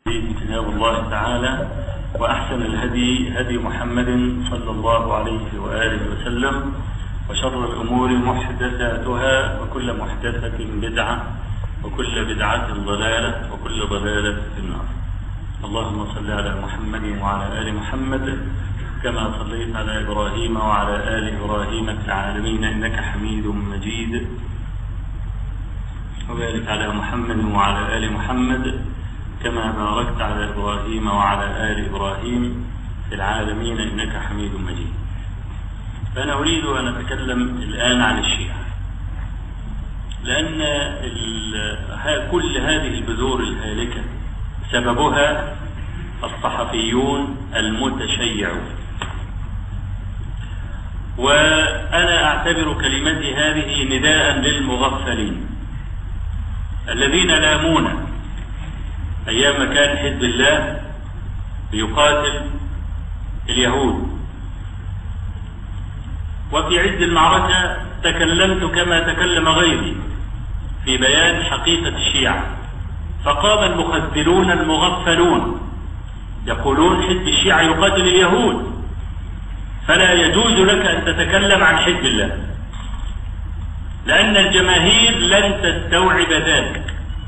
كتاب الله تعالى وأحسن الهدي هدي محمد صلى الله عليه وآله وسلم وشر الأمور محدثاتها وكل محدثة بدعة وكل بدعة ضلالة وكل ضلالة في النار اللهم صل على محمد وعلى آل محمد كما صليت على إبراهيم وعلى آل إبراهيم في العالمين إنك حميد مجيد وبارك على محمد وعلى آل محمد كما باركت على إبراهيم وعلى آل إبراهيم في العالمين إنك حميد مجيد فأنا أريد أن أتكلم الآن عن الشيعة لأن كل هذه البذور الهالكة سببها الصحفيون المتشيعون وأنا أعتبر كلمتي هذه نداء للمغفلين الذين لامونا أيام ما كان حزب الله بيقاتل اليهود وفي عز المعركة تكلمت كما تكلم غيري في بيان حقيقة الشيعة فقام المخذلون المغفلون يقولون حزب الشيعة يقاتل اليهود فلا يجوز لك أن تتكلم عن حزب الله لأن الجماهير لن تستوعب ذلك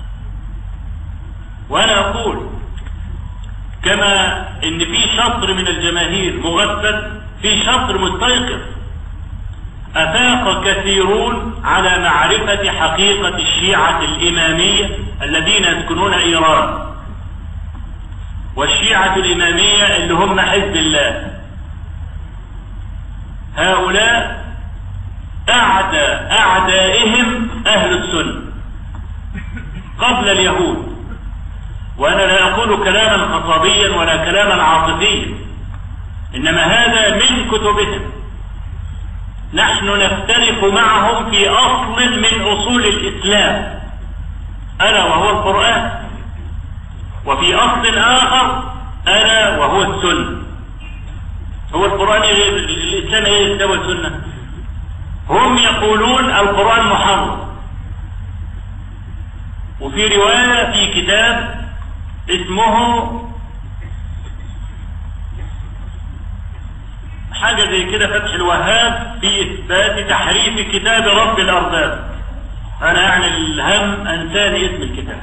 وأنا أقول كما إن في شطر من الجماهير مغفل في شطر مستيقظ أفاق كثيرون على معرفة حقيقة الشيعة الإمامية الذين يسكنون إيران والشيعة الإمامية اللي هم حزب الله هؤلاء أعدى أعدائهم أهل السنة قبل اليهود وأنا لا أقول كلاما خطابيا ولا كلاما عاطفيا إنما هذا من كتبهم نحن نفترق معهم في أصل من أصول الإسلام ألا وهو القرآن وفي أصل آخر ألا وهو السنة هو القرآن الإسلام إيه الكتاب والسنة هم يقولون القرآن محرم وفي رواية في كتاب اسمه حاجة زي كده فتح الوهاب في إثبات تحريف كتاب رب الأرباب أنا يعني الهم أنساني اسم الكتاب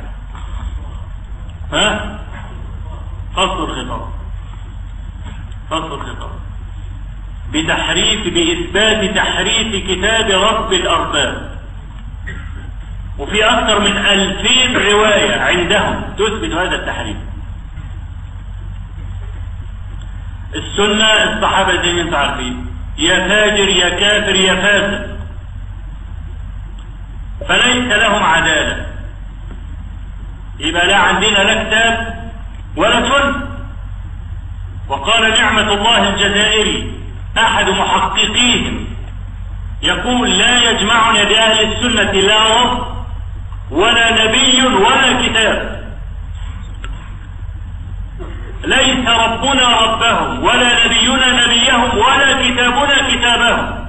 ها فصل الخطاب فصل الخطاب بتحريف بإثبات تحريف كتاب رب الأرباب وفي أكثر من ألفين رواية عندهم تثبت هذا التحريف السنة الصحابة زي ما انتم عارفين يا فاجر يا كافر يا فاسد فليس لهم عدالة يبقى لا عندنا لا كتاب ولا سنة وقال نعمة الله الجزائري أحد محققيهم يقول لا يجمعني بأهل السنة لا رب ولا نبي ولا كتاب ليس ربنا ربهم ولا نبينا نبيهم ولا كتابنا كتابهم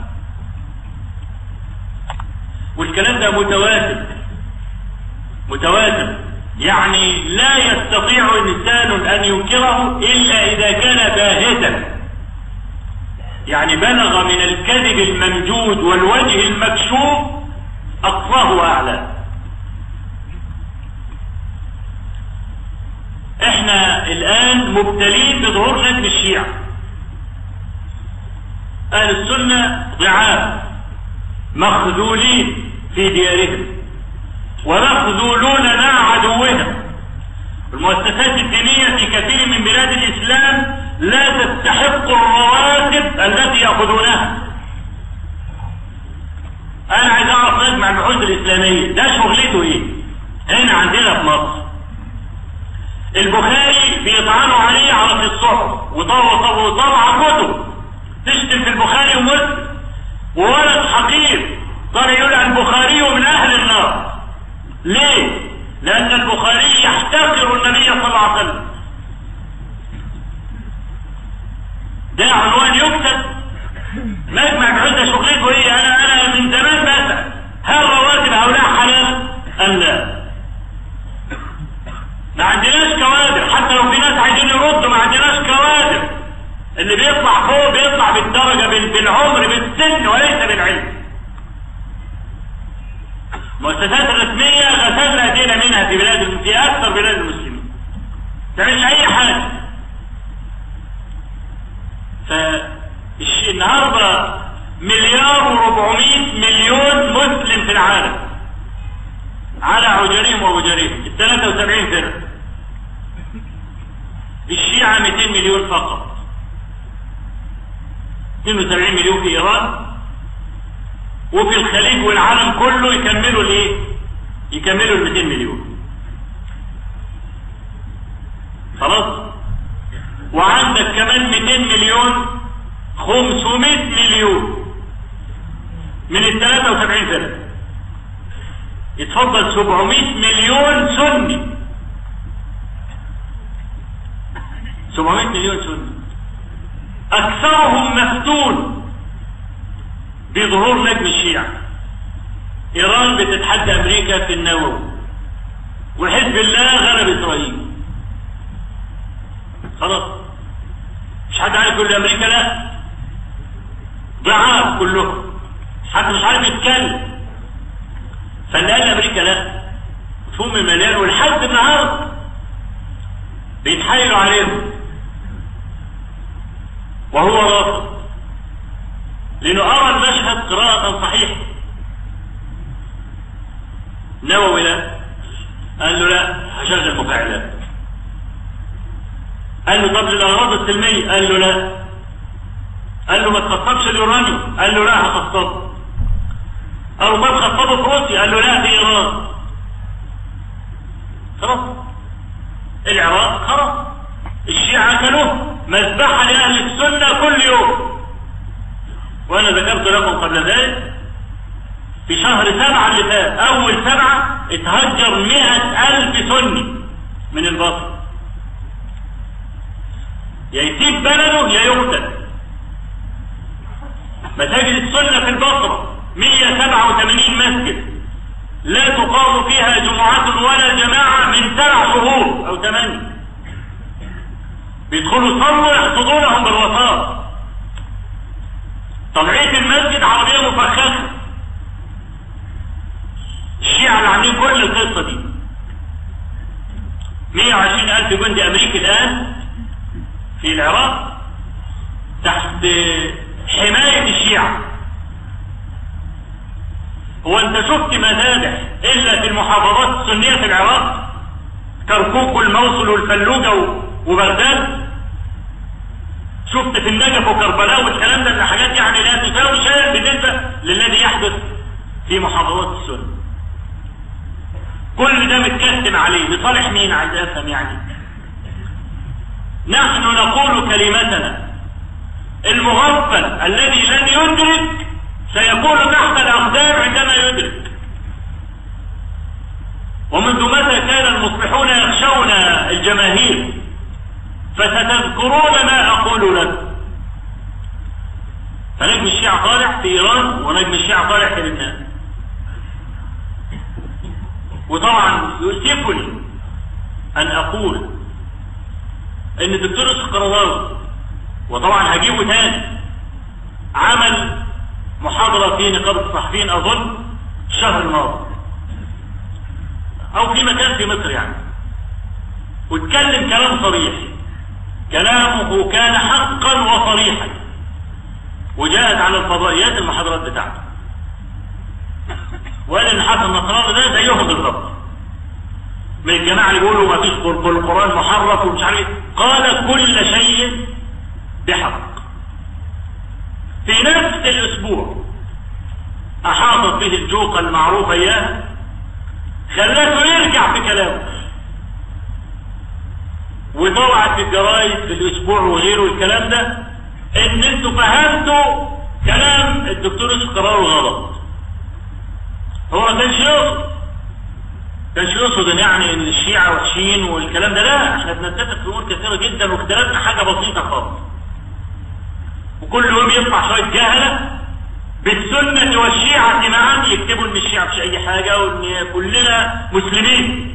والكلام ده متواتر متواتر يعني لا يستطيع إنسان أن ينكره إلا إذا كان باهتا يعني بلغ من الكذب الممجود والوجه المكشوف أقصاه وأعلاه احنا الآن مبتلين بظهور حزب الشيعة أهل السنة ضعاف مخذولين في ديارهم ومخذولون مع عدوهم المؤسسات الدينية في كثير من بلاد الإسلام لا تستحق الرواتب التي يأخذونها أنا عايز أعرف مجمع البحوث الإسلامية ده شغلته إيه؟ هنا عندنا في مصر البخاري بيطعنوا عليه على في الصحف وطبع كتب تشتم في البخاري ومسلم وولد حقير قال يقول البخاري من أهل النار ليه؟ لأن البخاري يحتقر النبي صلى الله عليه وسلم ده عنوان يكتب مجمع بعزة شغلته ايه انا انا من زمان بسأل هل رواتب هؤلاء حلال ام لا ما عندناش كوادر حتى بالسن وليس بالعلم المؤسسات الرسمية غسلنا ايدينا منها في بلاد في اكثر بلاد المسلمين تعملش اي حاجة فالنهاردة مليار وربعمية مليون مسلم في العالم على عجرهم ووجرهم ال 73 فرق الشيعة 200 مليون فقط 72 مليون في ايران وفي الخليج والعالم كله يكملوا الايه يكملوا ال 200 مليون خلاص وعندك كمان 200 مليون 500 مليون من ال 73 فرقه يتفضل 700 مليون سني 700 مليون سني اكثرهم مفتون بظهور نجم الشيعة ايران بتتحدى امريكا في النووي وحزب الله غلب اسرائيل خلاص مش حد عارف يقول امريكا لا ضعاف كلهم حد مش عارف يتكلم فاللي قال امريكا لا مفهوم مليان ولحد النهارده بيتحايلوا عليهم وهو رافض لانه ارى المشهد قراءة صحيحة نووي لا قال له لا هشغل مفاعلات قال له طب للاغراض السلمية قال له لا قال له ما تخطبش اليورانيوم قال له لا هخطبه قال له طب خطبه في روسيا قال له لا في ايران خلاص العراق خلاص الشيعة كانوا مذبحة لأهل السنة كل يوم وأنا ذكرت لكم قبل ذلك في شهر سبعة اللي فات أول سبعة اتهجر مئة ألف سني من البصر يا يسيب بلده يا يقتل مساجد السنة في البصرة 187 مسجد لا تقام فيها جمعات ولا جماعة من سبع شهور أو ثمانية بيدخلوا يصلوا يحصدونهم بالرصاص طلعية المسجد عربية مفخخة الشيعة اللي عاملين كل القصة دي 120 ألف جندي أمريكي الآن في العراق تحت حماية الشيعة هو انت شفت مذابح الا في المحافظات السنية في العراق كركوك والموصل والفلوجة وبغداد شفت في النجف وكربلاء والكلام ده حاجات يعني لا تساوي شيء بالنسبة للذي يحدث في محافظات السنة كل ده متكتم عليه لصالح مين عايز افهم يعني نحن نقول كلمتنا المغفل الذي لن يدرك سيكون تحت الأقدام عندما يدرك ومنذ متى كان المصلحون يخشون الجماهير فستذكرون ما أقول لكم فنجم الشيعة طالع في إيران ونجم الشيعة طالع في لبنان وطبعا يؤسفني أن أقول أن الدكتور القرضاوي وطبعا هجيبه تاني عمل محاضرة في نقابة الصحفيين أظن الشهر الماضي أو في مكان في مصر يعني واتكلم كلام صريح كلامه كان حقا وصريحا وجاءت على الفضائيات المحاضرات بتاعته وقال ان حسن النصراني ده زيهم بالظبط من الجماعه اللي بيقولوا ما فيش القران محرف ومش عارف قال كل شيء بحق في نفس الاسبوع احاطت به الجوقة المعروفة اياه خلته يرجع في كلامه وطلعت في الجرايد في الاسبوع وغيره الكلام ده ان انتوا فهمتوا كلام الدكتور القرار غلط هو ما كانش يقصد كانش يقصد ان يعني ان الشيعة وحشين والكلام ده لا احنا بنتفق في امور كثيرة جدا واختلافنا حاجة بسيطة خالص وكل يوم يطلع شوية جهلة بالسنة والشيعة معا يكتبوا ان الشيعة مش اي حاجة وان كلنا مسلمين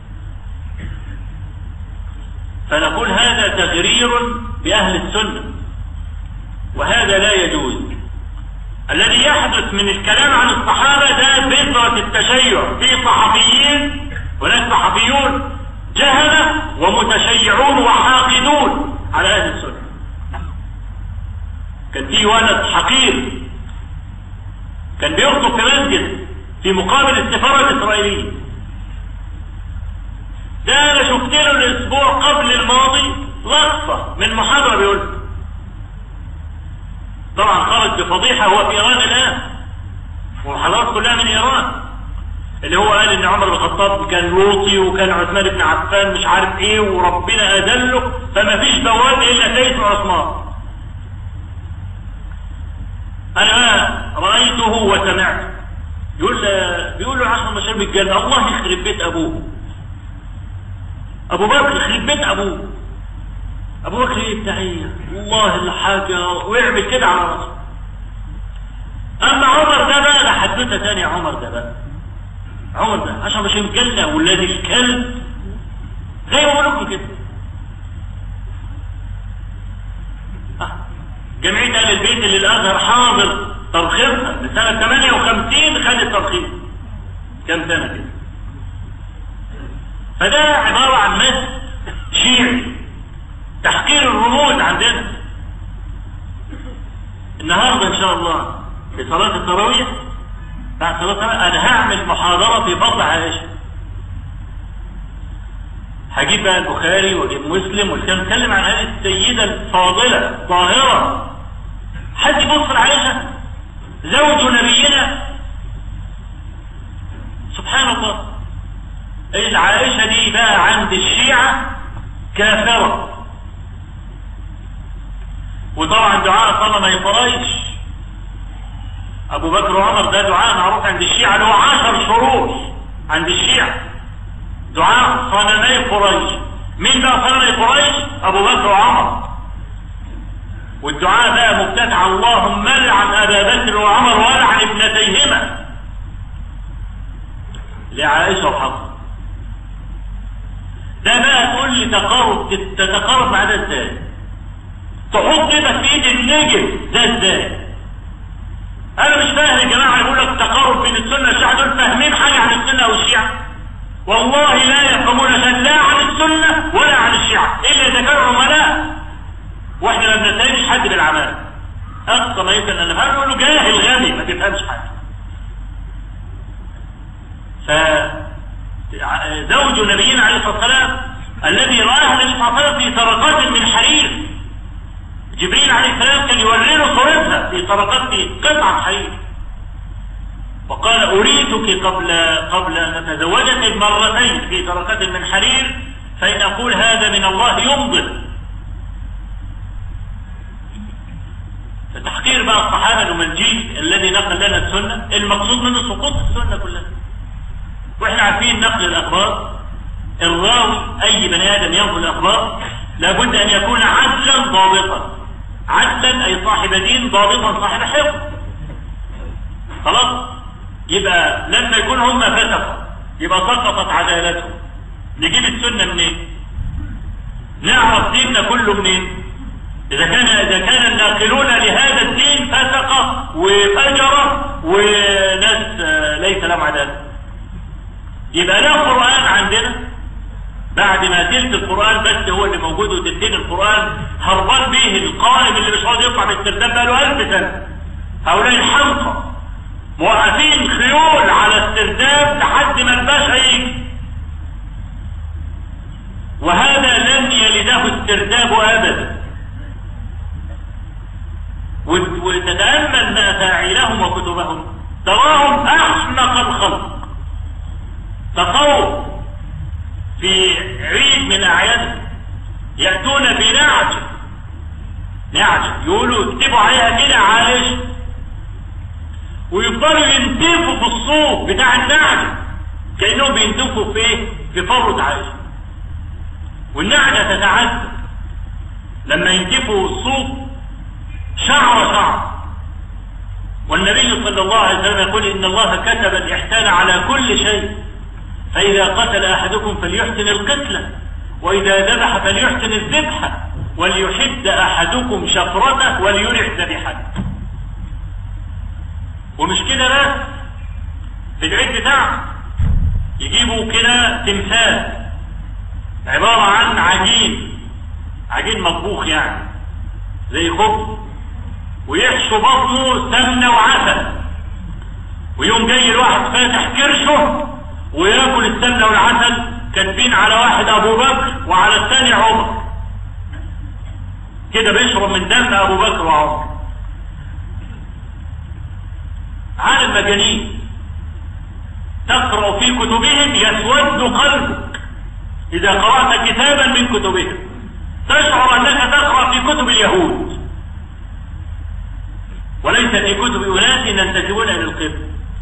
فنقول هذا تغرير بأهل السنة وهذا لا يجوز الذي يحدث من الكلام عن الصحابة ده بذرة التشيع في صحفيين هناك صحفيون جهلة ومتشيعون وحاقدون على أهل السنة كان في ولد حقير كان بيخطب في مسجد في مقابل السفارة الإسرائيلية ده أنا شفت له الأسبوع قبل الماضي لقطة من محاضرة بيقول طبعا خرج بفضيحة هو في إيران الآن والمحاضرات كلها من إيران اللي هو قال ان عمر بن الخطاب كان لوطي وكان عثمان بن عفان مش عارف ايه وربنا اذله فما فيش بواب الا سيد عثمان انا رايته وسمعته يقول بيقول له عشر مشارب بالجنه الله يخرب بيت ابوه ابو بكر يخرب بيت ابوه ابو بكر ايه التحيه والله الحاجه ويعمل كده على راسه اما عمر ده بقى ده حدوته ثانيه عمر ده بقى عمر ده عشان مش مجلة ولاد الكلب زي ما بقول كده آه. جمعية أهل البيت اللي الأزهر حاضر ترخيصها لسنة 58 خد الترخيص كم سنة كده فده عبارة عن مس شيعي تحقير الرموز عندنا النهارده ان شاء الله في صلاة التراويح بعد صلاة انا هعمل محاضرة في فضل عائشة هجيب بقى البخاري واجيب مسلم ونتكلم عن هذه السيدة الفاضلة الطاهرة حد يبص لعائشة زوج نبينا سبحان الله العائشة دي بقى عند الشيعة كافرة وطبعا دعاء صلى ما يقرايش ابو بكر وعمر ده دعاء معروف عند الشيعة له عشر شروط عند الشيعة دعاء صنمي قريش مين بقى صنمي قريش ابو بكر وعمر والدعاء بقى مبتدع اللهم لعن ابا بكر وعمر ولعن ابنتيهما لعائشة وحفصة ده بقى تقول لي تقارب تتقارب مع ده ازاي تحط ايدك في ايد النجم ده ازاي انا مش فاهم يا جماعه يقول لك تقارب بين السنه والشيعه دول فاهمين حاجه عن السنه والشيعه والله لا يفهمون شيئا لا عن السنه ولا عن الشيعه الا اذا كانوا عملاء واحنا ما بنتهمش حد بالعمل اقصى ما يمكن ان نفهم نقول له جاهل غبي ما تفهمش حاجه ف زوج نبينا عليه الصلاه والسلام الذي راه النبي صلى الله عليه وسلم في طرقات من حرير جبريل عليه السلام كان يوري له صورتها في طرقات في قطعة حرير وقال أريدك قبل قبل أن نتزوجك مرتين في طرقات من حرير فإن أقول هذا من الله يمضي فتحقير بقى الصحابة المنجيل الذي نقل لنا السنة المقصود منه سقوط السنة كلها واحنا عارفين نقل الأخبار الراوي أي بني آدم ينقل الأخبار لابد أن يكون عدلا ضابطا عدلا أي صاحب دين ضابطا صاحب حفظ خلاص يبقى لما يكون هم فسقوا يبقى سقطت عدالتهم نجيب السنة منين نعرف ديننا كله منين إذا كان إذا كان الناقلون لهذا الدين فسقة وفجرة وناس ليس لهم عدالة يبقى لا قرآن عندنا بعد ما تلت القرآن بس هو اللي موجود وتلتين القرآن هربان به القائم اللي مش راضي يطلع من السرداب بقاله ألف سنة هؤلاء الحمقى موقفين خيول على السرداب لحد ما الباشا يجي وهذا لن يلده السرداب أبدا وتتأمل مفاعيلهم وكتبهم تراهم أحمق الخلق تقوم في عيد من أعياد يأتون بنعج نعج يقولوا اكتبوا عليها كده عايش ويفضلوا ينتفوا في الصوف بتاع النعج كأنهم بينتفوا في في فرة عايش والنعجة تتعذب لما ينتفوا الصوف شعر شعر والنبي صلى الله عليه وسلم يقول إن الله كتب الإحسان على كل شيء فإذا قتل أحدكم فليحسن القتلة وإذا ذبح فليحسن الذبحة وليحد أحدكم شفرته وليرح ذبيحته ومش كده بس في العيد بتاعه يجيبوا كده تمثال عبارة عن عجين عجين مطبوخ يعني زي خبز ويحشوا بطنه سمنة وعسل ويوم جاي الواحد فاتح كرشه وياكل السمنة والعسل كاتبين على واحد ابو بكر وعلى الثاني عمر كده بيشرب من دم ابو بكر وعمر عالم مجانين تقرأ في كتبهم يسود قلبك إذا قرأت كتابا من كتبهم تشعر أنك تقرأ في كتب اليهود وليس في كتب أناس ينتسبون إلى القبل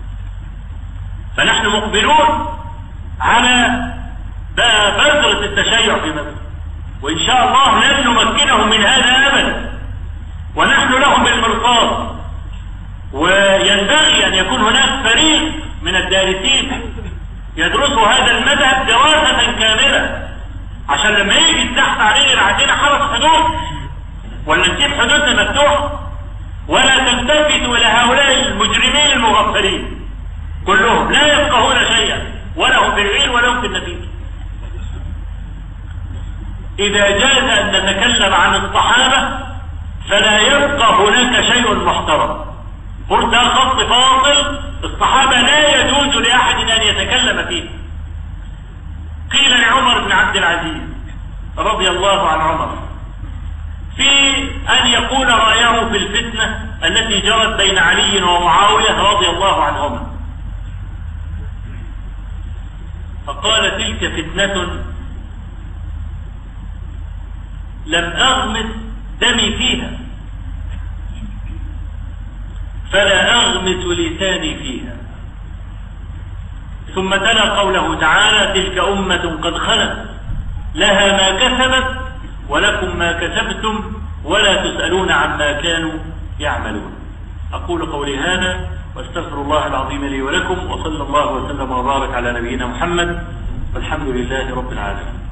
فنحن مقبلون على بذرة التشيع في مصر وإن شاء الله لن نمكنهم من هذا أبدا ونحن لهم بالمرصاد وينبغي أن يكون هناك فريق من الدارسين يدرسوا هذا المذهب دراسة كاملة عشان لما يجي التحت عليه العدينة خلاص حدود ولا نسيب حدودنا مفتوحة ولا تلتفتوا إلى هؤلاء المجرمين المغفلين كلهم لا يفقهون شيئا ولا هم في العلم ولا هم في النتيجة إذا جاز أن نتكلم عن الصحابة فلا يبقى هناك شيء محترم قلت خط فاصل الصحابة لا يجوز لأحد أن يتكلم فيه قيل لعمر بن عبد العزيز رضي الله عن عمر في أن يقول رأيه في الفتنة التي جرت بين علي ومعاوية رضي الله عنهما فقال تلك فتنة لم أغمس دمي فيها فلا أغمس لساني فيها ثم تلا قوله تعالى تلك أمة قد خلت لها ما كسبت ولكم ما كسبتم ولا تسألون عما كانوا يعملون أقول قولي هذا واستغفر الله العظيم لي ولكم وصلى الله وسلم وبارك على نبينا محمد والحمد لله رب العالمين